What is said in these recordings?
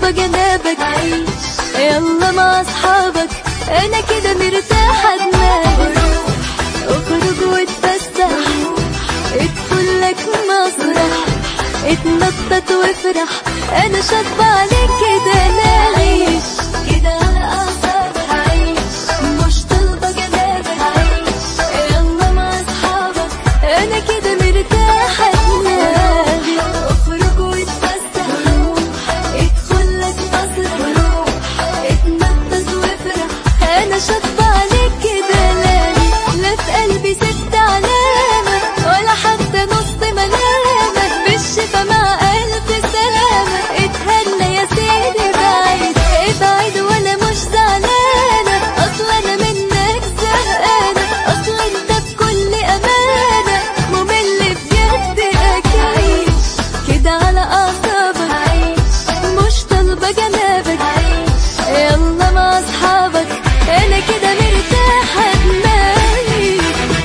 طالبة جنابك يلا مع اصحابك انا كده مرتاحة دماغي اخرج واتفسح ادخل لك مسرح اتنطط وافرح انا شاطبة عليك كده نعيش كده على اعصابك عيش مش طالبة جنابك عيش يلا مع اصحابك انا كده مرتاحة دماغي اخرج واتفسح ادخل لك مسرح اتنطط وافرح انا شاطبة عليك كده لاني لا في قلبي ست علامة ولا حتى نص ملامة بالشفا مع ألف سلامة اتهنى يا سيدي بعيد ابعد وانا مش زعلانة اصل انا منك زهقانة اصل انت بكل امانة ممل بجد اكيد كده على اعصابك مش طالبة جنابك يلا مع اصحابك انا كده مرتاحة دماغي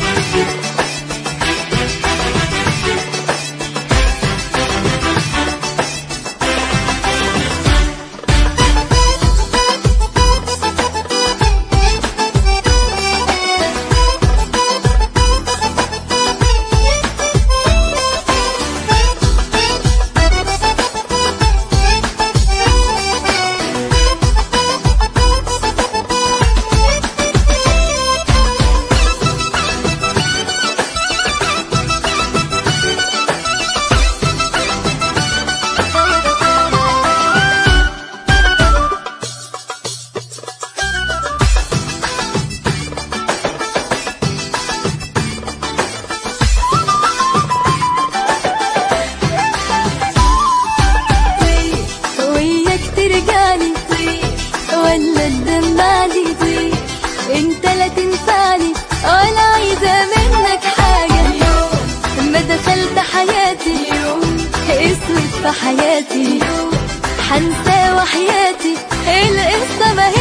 وياك ترجعلي ولا تدمعلي انت لا تنفعني ولا عايزة منك حاجة ما دخلت حياتي اسود في حياتي حنسى وحياتي القصة ما